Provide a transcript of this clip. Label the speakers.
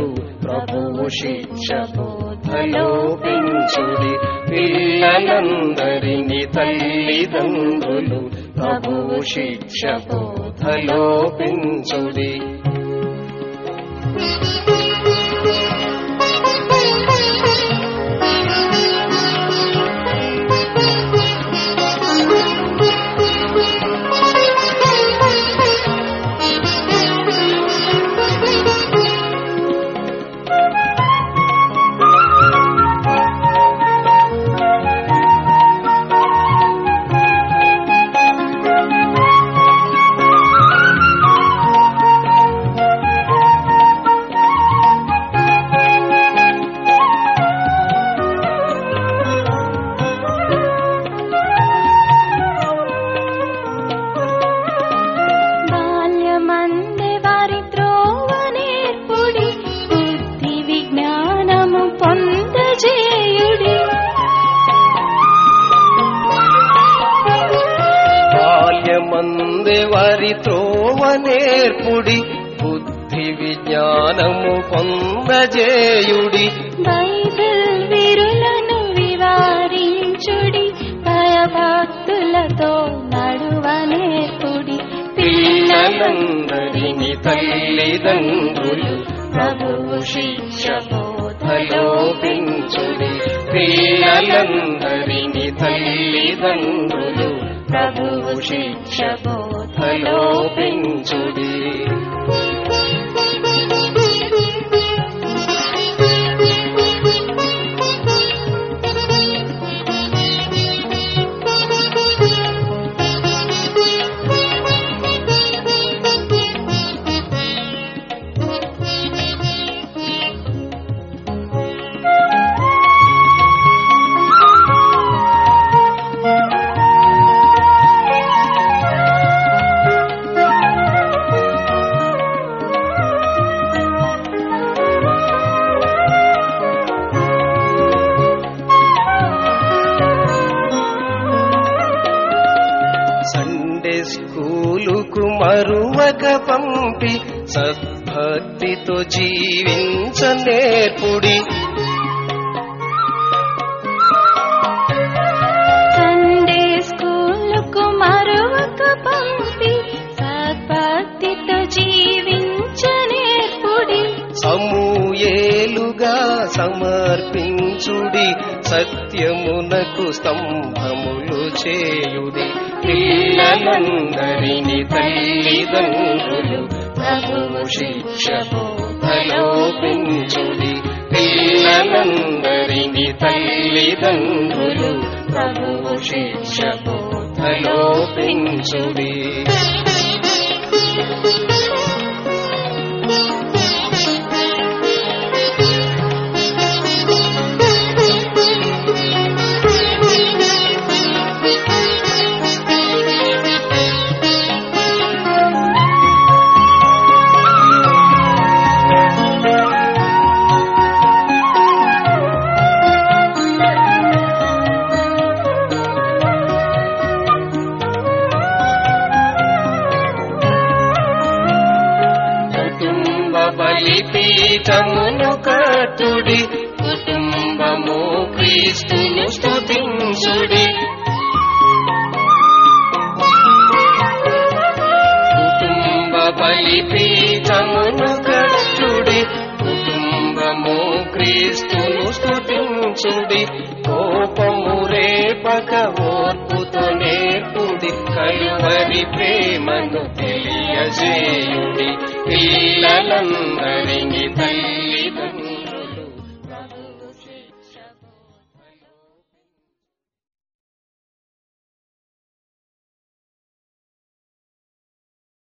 Speaker 1: తల్లిదండ్రులు ప్రభువు శిక్ష బోధలో పెంచుడి పిల్లలందరినీ తల్లిదండ్రులు ప్రభువు శిక్ష బోధలో పెంచుడి
Speaker 2: బాల్యమందే వారి త్రోవ నేర్పుడి బుద్ధి విజ్ఞానము పొందజేయుడి
Speaker 1: బాల్యమందే వారి త్రోవ నేర్పుడి బుద్ధి విజ్ఞానము పొందజేయుడి
Speaker 2: బైబిల్ విరులను వివారించుడి భయభక్తులతో నడువ నేర్పుడి
Speaker 1: పిల్లలందరినీ తల్లిదండ్రులు ప్రభువు శిక్ష బోధలో పెంచుడి పిల్లలందరినీ తల్లిదండ్రులు ప్రభువు శిక్ష బోధలో పెంచుడి సండే స్కూలుకు మరువక పంపి సద్భక్తితో జీవించ నేర్పుడి
Speaker 2: సండే స్కూలుకు మరొక పంపి సద్భక్తితో జీవించ నేర్పుడి
Speaker 1: సమూయేలుగా సమర్పించుడి సత్యమునకు స్తంభములు చేయుడి పిల్లలందరినీ తల్లిదండ్రులు ప్రభువు శిక్ష బోధలో పెంచుడి పిల్లలందరినీ తల్లిదండ్రులు ప్రభువు శిక్ష బోధలో పెంచుడి కుటుంబ బలిపీఠమును కట్టుడి కుటుంబము క్రీస్తును స్తుతించుడి కుటుంబ బలిపీఠమును కట్టుడి కుటుంబము క్రీస్తును స్తుతించుడి కోపము రేపక ఓర్పుతో నేర్పుడి కలువరి ప్రేమను తెలియజేయుడి పిల్లలందరినీ తల్లిదండ్రులు